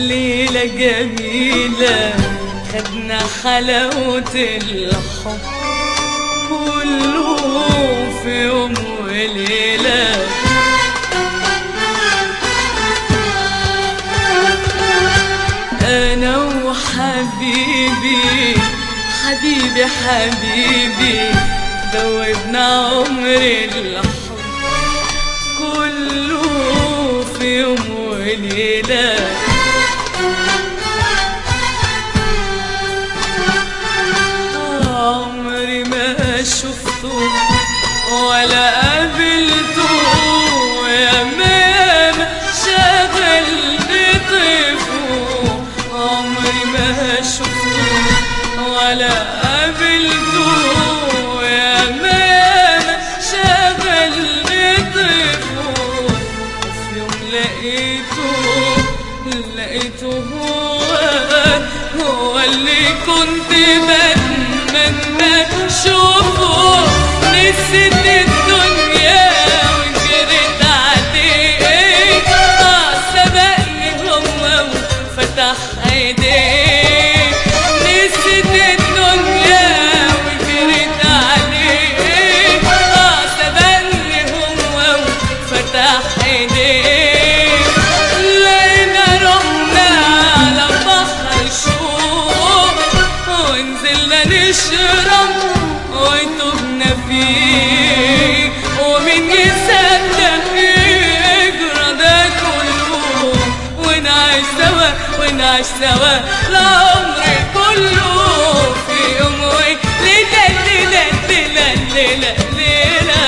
ليلة جميلة خدنا حلاوة الحب كله في يوم وليلة أنا وحبيبي حبيبي حبيبي دوبنا عمر الحب كله في يوم وليلة عمري ما شفته ولا قابلته يا ماما شغل بطيفه عمري ما شفته ولا قابلته يا ماما شغل بطيفه في يوم لقيته لقيته هو هو اللي كنت بتمنى اشوفه نسيت الدنيا وجريت عليه اه سبقني هو وفتح ايديه نسيت الدنيا وجريت عليه اه سبقني هو وفتح ايديه لقينا رحنا على بحر الشوق ونزلنا نشرب وتوبنا فيه ومين يصدق يجرى ده كله ونعيش سوا ونعيش سوا العمر كله في يوم وليلة ليلة ليلة ليلة ليلة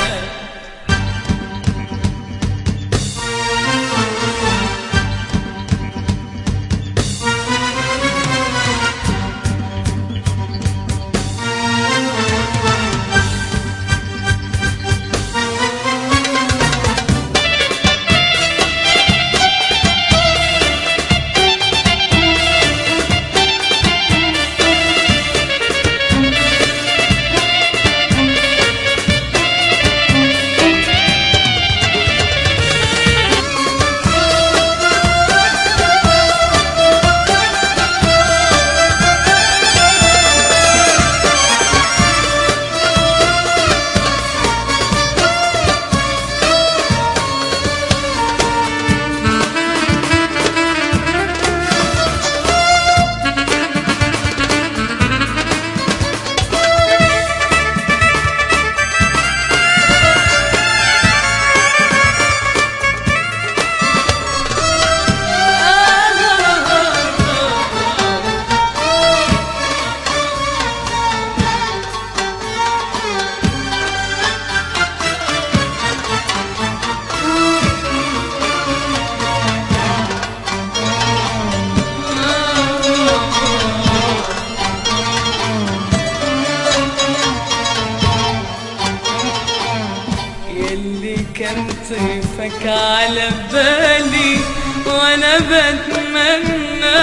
يلي كان طيفك على بالي وانا بتمنى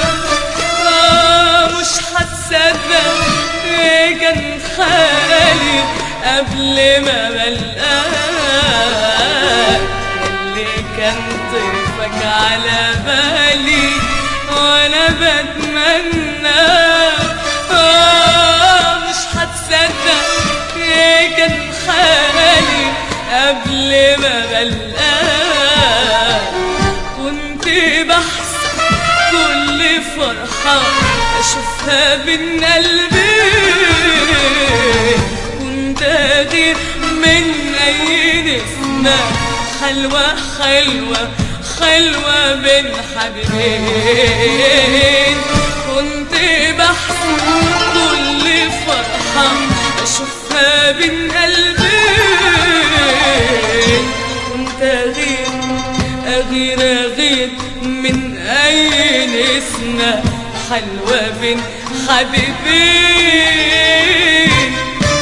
آه مش هتصدق إيه كان خالي قبل ما بلقاك يلي كان طيفك على بالي وانا بتمنى آه مش هتصدق إيه كان خالي قبل ما بلقاك كنت بحسب كل فرحة أشوفها بين قلبي كنت أغير من أي نسمة حلوة حلوة حلوة بين حبيبين كنت بحسب كل فرحة أشوفها بين قلبي كنت أغير أغير أغير من أي نسمة حلوة بين حبيبين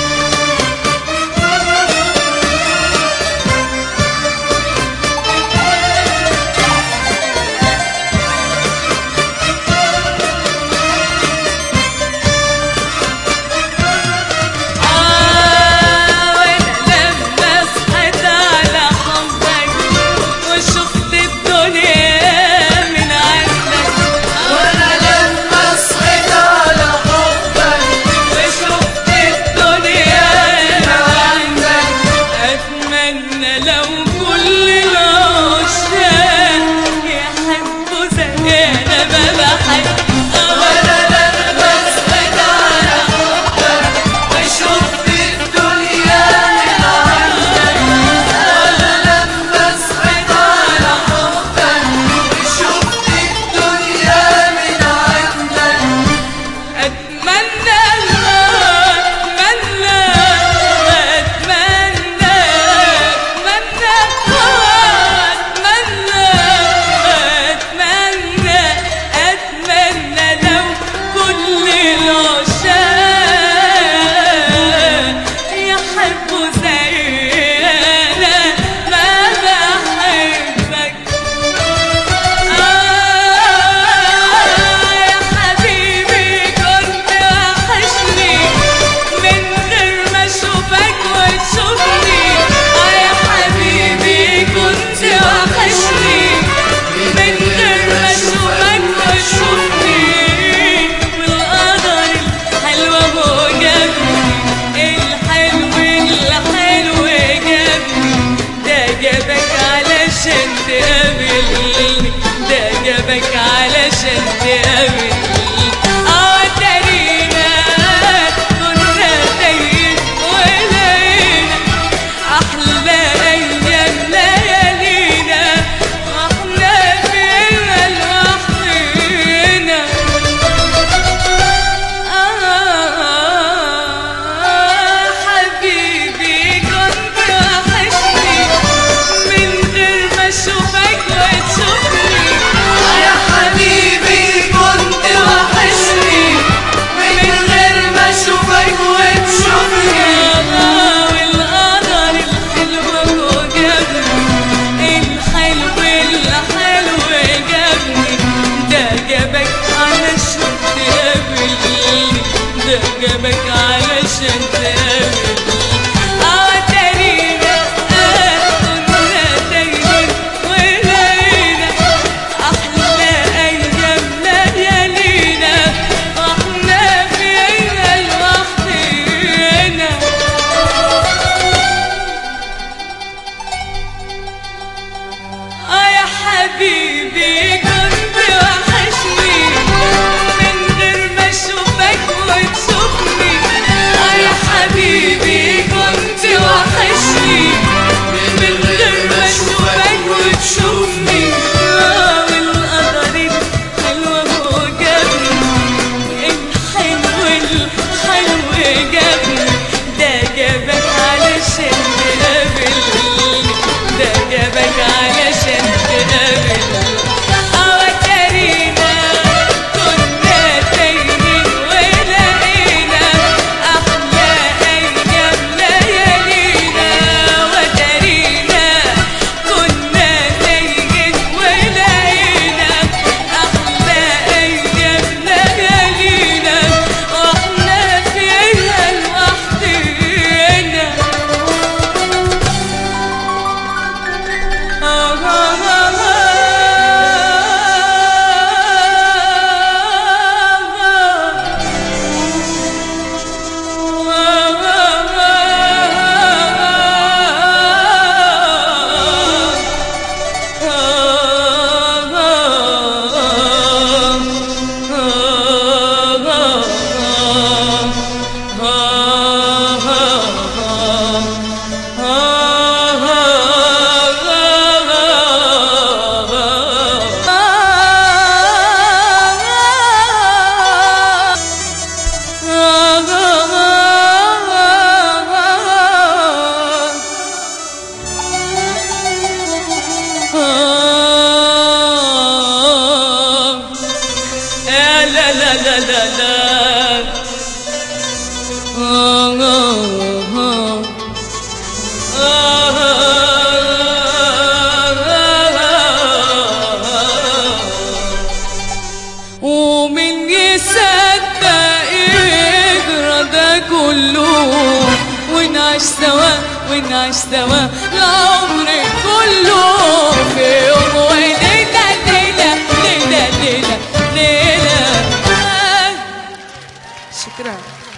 آه وأنا لما صحيت على حبك وشفت الدنيا من عندك علشان تقابل عترينا كنا تايهين ولقينا أحلى أيام ليالينا واحنا فيها لوحدينا آه يا حبيبي كنت وحشني من غير ما اشوفك وتشوفني آه يا حبيبي كنت وحشني من غير ما اشوفك وتشوفني آه والقدر الحلو هو جابني الحلو الحلو جابني ده جابك علشان تقابلني ده جابك علشان تقابلني اه ترينا كنا تايهين ولقينا احلى ايام ليالينا وترينا كنا تايهين ولقينا احلى ايام ليالينا واحنا فيها لوحدينا لا لا لا لا لا آه آه ومن يصدق يجرى ده كله ونعيش سوا ونعيش سوا العمر كله في يوم وليلة ليلة ليلة ليلة ليلة شكرا